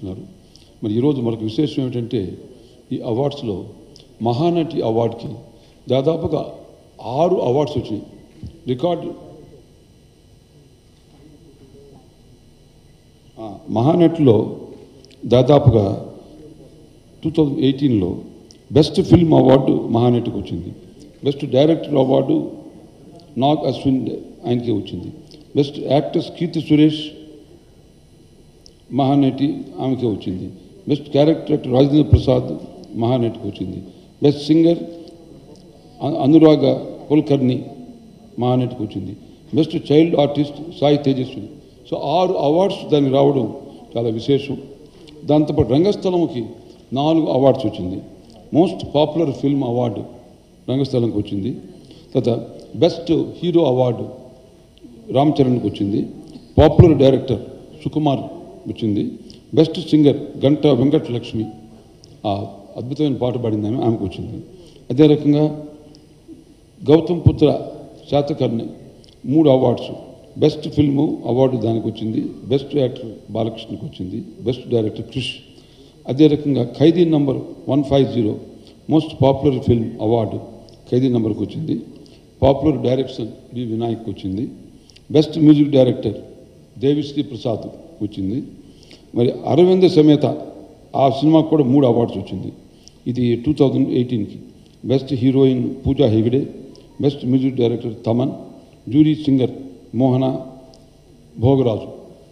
చేస్తున్నారు మరి ఈరోజు మనకు విశేషం ఏమిటంటే ఈ అవార్డ్స్లో మహానటి అవార్డుకి దాదాపుగా ఆరు అవార్డ్స్ వచ్చినాయి రికార్డు ఆ, మహానటిలో దాదాపుగా టూ థౌజండ్ ఎయిటీన్లో బెస్ట్ ఫిల్మ్ అవార్డు మహానటికి వచ్చింది best director award Nag Ashwin ఆయనకే వచ్చింది బెస్ట్ యాక్టర్స్ కీర్తి సురేష్ మహానటి ఆమెకే వచ్చింది బెస్ట్ క్యారెక్టర్ రాజేంద్ర ప్రసాద్ మహానటికి వచ్చింది బెస్ట్ సింగర్ అ- అనురాగ కుల్కర్ని మహానటికి వచ్చింది best child artist Sai Tejaswini so ఆరు అవార్డ్స్ దానికి రావడం చాలా విశేషం దాంతోపాటు రంగస్థలంకి నాలుగు అవార్డ్స్ వచ్చింది మోస్ట్ పాపులర్ ఫిల్మ్ అవార్డు రంగస్థలంకి వచ్చింది తర్వాత బెస్ట్ హీరో అవార్డు రామ్ చరణ్కి వచ్చింది పాపులర్ డైరెక్టర్ సుకుమార్ వచ్చింది బెస్ట్ సింగర్ గంట వెంకట లక్ష్మి ఆ అద్భుతమైన పాట పాడింది ఆమె ఆమెకు వచ్చింది అదే రకంగా గౌతమ్ పుత్ర శాతకర్ణి మూడు అవార్డ్స్ బెస్ట్ ఫిల్ము అవార్డు దానికి వచ్చింది బెస్ట్ యాక్టర్ బాలకృష్ణకి వచ్చింది బెస్ట్ డైరెక్టర్ క్రిష్ అదే రకంగా Khaidi number one five zero most popular film award Khaidi నంబర్కి వచ్చింది పాపులర్ డైరెక్షన్ వి వినాయక్ వచ్చింది best music director Devisri Prasad వచ్చింది మరి అరవింద సమేత ఆ సినిమాకు కూడా మూడు అవార్డ్స్ వచ్చింది ఇది టూ థౌజండ్ ఎయిటీన్కి best heroine Pooja Hegde best music director Thaman jury singer Mohana Bhogaraju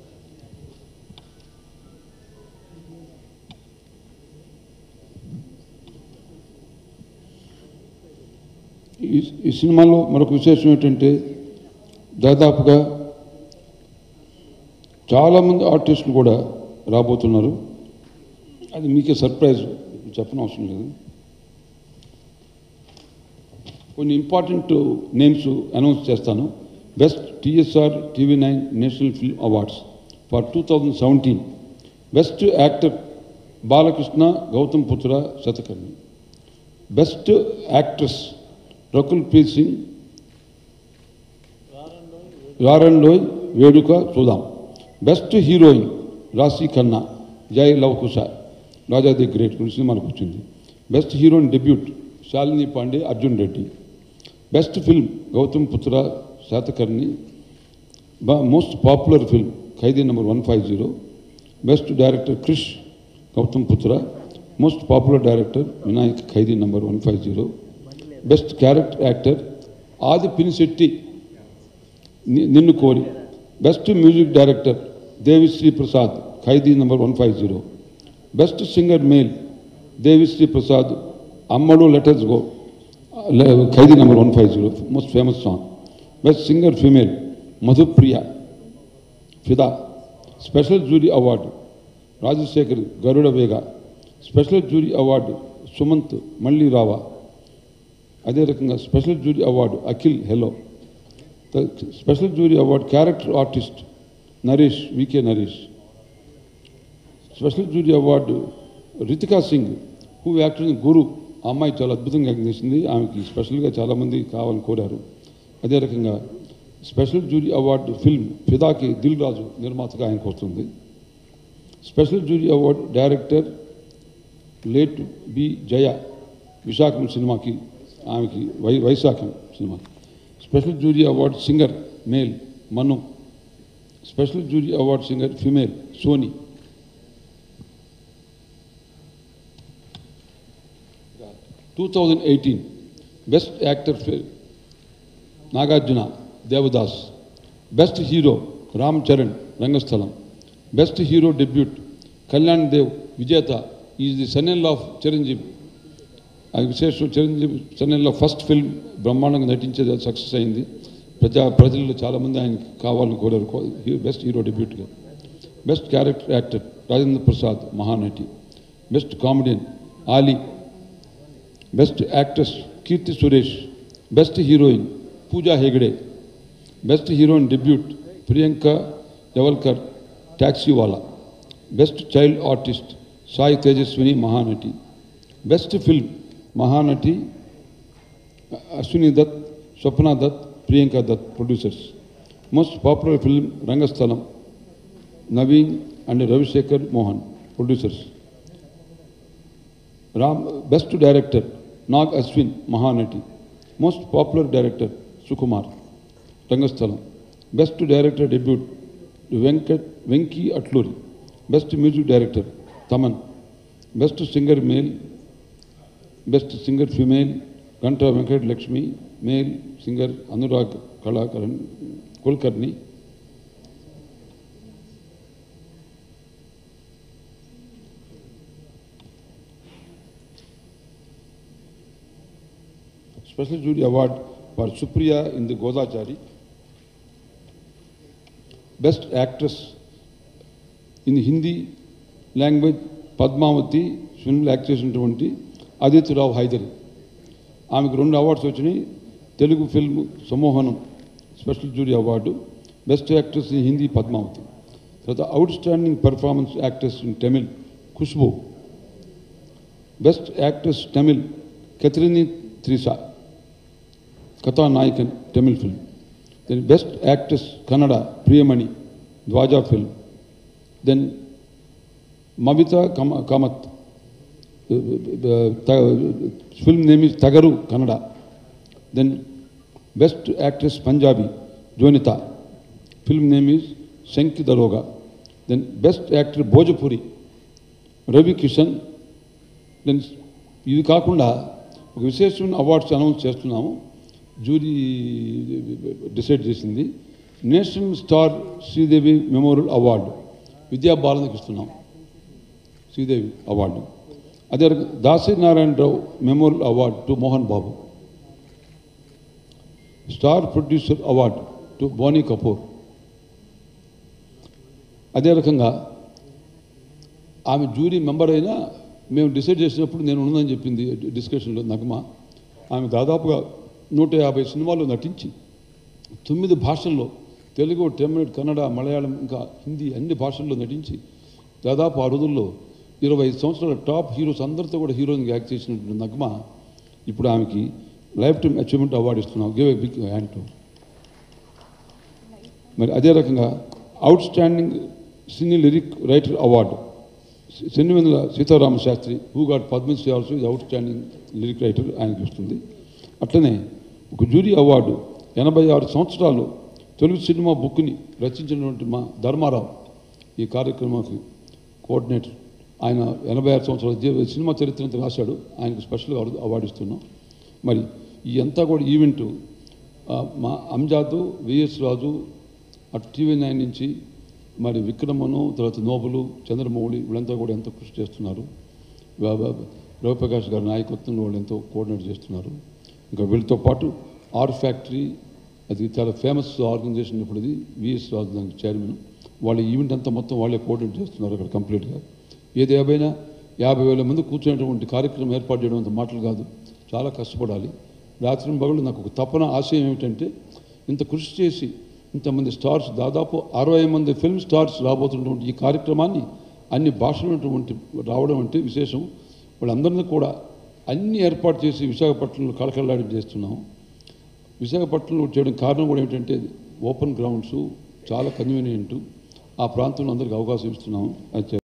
ఈ ఈ సినిమాలో మరొక విశేషం ఏంటంటే దాదాపుగా చాలామంది ఆర్టిస్టులు కూడా రాబోతున్నారు అది మీకే సర్ప్రైజ్ చెప్పనవసరం లేదు కొన్ని ఇంపార్టెంట్ నేమ్స్ అనౌన్స్ చేస్తాను best TSR TV nine national film awards for two thousand seventeen best actor Balakrishna Gautam Putra Satakarni best actress Rakul Preet Singh Rarandoi Veduka Chuddam best heroine Raashi Khanna Jai Lava Kusa Raja the great గురించి మనకు వచ్చింది best heroine debut Shalini Pandey Arjun Reddy best film Gautam Putra Satakarni most popular film Khaidi number one five zero best director Krish Gautam Putra most popular director Vinayak Khaidi number one five zero best character actor Aadhi Pinisetty ని- Ninnu Kori best music director Devisri Prasad Khaidi number one five zero best singer male Devisri Prasad Ammadu let's do Khaidi number one five zero most famous song best singer female Madhupriya Fidaa special jury award Rajasekhar Garuda Vega special jury award Sumanth Malli Raava అదే రకంగా special jury award Akhil hello the special jury award character artist Naresh VK Naresh special jury award Ritika Singh who actor Guru ఆ అమ్మాయి చాలా అద్భుతంగా acting చేసింది ఆమెకి స్పెషల్గా చాలామంది కావాలని కోరారు అదే రకంగా స్పెషల్ జూరీ అవార్డు ఫిల్మ్ ఫిదాకి దిల్ రాజు నిర్మాతగా ఆయనకు వస్తుంది special jury award director late B Jaya Visakham సినిమాకి ఆమెకి వై వైశాఖం సినిమాకి special jury award singer male Manu special jury award singer female Sony two thousand eighteen best actor Nagarjuna Devadas best hero Ram Charan Rangasthalam best hero debut Kalyan Dev Vijetha is the son of Chiranjeevi ఆ విశేషం చిరంజీవి సన్నెల్లో ఫస్ట్ ఫిల్మ్ బ్రహ్మాండంగా నటించేది అది success అయింది ప్రజా ప్రజల్లో చాలామంది ఆయనకి కావాలని కోరారు కో- హీ- బెస్ట్ హీరో డెబ్యూట్గా best character actor Rajendra Prasad Mahanati best comedian Ali best actress Keerthy Suresh best heroine Pooja Hegde best heroine debut Priyanka Jawalkar Taxiwaala best child artist Sai Tejaswini Mahanati best film Mahanati Ashwini Dutt Swapna Dutt Priyanka Dutt producers most popular film Rangasthalam Naveen and Ravisekhar Mohan producers Ram best director Nag Ashwin Mahanati most popular director Sukumar Rangasthalam best director debut Venkat Venky Atluri best music director Thaman best singer male best singer female Ghanta Venkata Lakshmi male singer Anurag Kalakaran Kulkarni Special Jury Award for Supriya in the Godachari. Best Actress in Hindi language Padmavati film act చేసినటువంటి ఆదిత్యరావు హైదరి ఆమెకు రెండు awards వచ్చినాయి Telugu film Sammohanam special jury award best actress in Hindi Padmavati తర్వాత outstanding performance actress in Tamil Khushbu best actress Tamil Catherine Tresa Kathanayagan Tamil film then best actress Kannada Priyamani Dhwaja film then Mamitha కమ Kamath film name is Tagaru Kannada then best actress Punjabi Jonita film name is Shanki Daroga then best actor భోజపురి Ravi Kishan then ఇది కాకుండా ఒక విశేషమైన awards announce చేస్తున్నాము jury decide చేసింది national star Sridevi memorial award Vidya బాలనకి ఇస్తున్నాం Sridevi award అదే రకంగా Dasari Narayanarao memorial award to Mohan Babu star producer award to Boney Kapoor అదే రకంగా ఆమె జ్యూరీ మెంబర్ అయినా మేము డిసైడ్ చేసినప్పుడు నేను ఉన్నదని చెప్పింది డిస్కషన్లో నగమ ఆమె దాదాపుగా నూట యాభై సినిమాల్లో నటించి తొమ్మిది భాషల్లో తెలుగు తమిళ కన్నడ మలయాళం ఇంకా హిందీ అన్ని భాషల్లో నటించి దాదాపు ఆ రోజుల్లో ఇరవై ఐదు సంవత్సరాల టాప్ హీరోస్ అందరితో కూడా హీరోయిన్గా యాక్ట్ చేసినటువంటి నగ్మ ఇప్పుడు ఆమెకి లైఫ్ టైమ్ అచీవ్మెంట్ అవార్డు ఇస్తున్నాం give a big hand to మరి అదే రకంగా outstanding cine lyric writer award Sirivennela Seetharama Sastry who got Padmashri also ఇది అవుట్ స్టాండింగ్ లిరిక్ రైటర్ ఆయనకి వస్తుంది అట్లనే ఒక జూరీ అవార్డు ఎనభై ఆరు సంవత్సరాలు తెలుగు సినిమా బుక్ని రచించినటువంటి మా ధర్మారావు ఈ కార్యక్రమానికి కోఆర్డినేటర్ ఆయన ఎనభై ఆరు సంవత్సరాల జీవ సినిమా చరిత్ర అంతా రాశాడు ఆయనకు స్పెషల్గా అవార్డు- అవార్డు ఇస్తున్నాం మరి ఈ అంతా కూడా ఈవెంట్ ఆ, మా అంజాదు విఎస్ రాజు అటు టీవీ నైన్ నుంచి మరి విక్రమను తర్వాత నోబులు చంద్రమౌళి వీళ్ళంతా కూడా ఎంతో కృషి చేస్తున్నారు వా- వా- రవిప్రకాష్ గారి నాయకత్వంలో వాళ్ళు ఎంతో కోఆర్డినేట్ చేస్తున్నారు ఇంకా వీళ్ళతో పాటు ఆర్ ఫ్యాక్టరీ అది చాలా ఫేమస్ ఆర్గనైజేషన్ ఇప్పుడు ఇది విఎస్ రాజు దానికి చైర్మన్ వాళ్ళ ఈవెంట్ అంతా మొత్తం వాళ్ళే కోఆర్డినేట్ చేస్తున్నారు అక్కడ కంప్లీట్గా ఏది ఏమైనా యాభై వేల మంది కూర్చునేటువంటి కార్యక్రమం ఏర్పాటు చేయడం అంత మాటలు కాదు చాలా కష్టపడాలి రాత్రి పగలు నాకు ఒక తపన ఆశయం ఏమిటంటే ఇంత కృషి చేసి ఇంతమంది స్టార్స్ దాదాపు అరవై మంది ఫిల్మ్ స్టార్స్ రాబోతున్నటువంటి ఈ కార్యక్రమాన్ని అన్ని భాషలు ఉన్నటువంటి రావడం అంటే విశేషం వాళ్ళందరినీ కూడా అన్ని ఏర్పాటు చేసి విశాఖపట్నంలో కళకళలాడి చేస్తున్నాం విశాఖపట్నంలో చేయడం కారణం కూడా ఏమిటంటే ఓపెన్ గ్రౌండ్స్ చాలా కన్వీనియంట్ ఆ ప్రాంతంలో అందరికీ అవకాశం ఇస్తున్నాం అది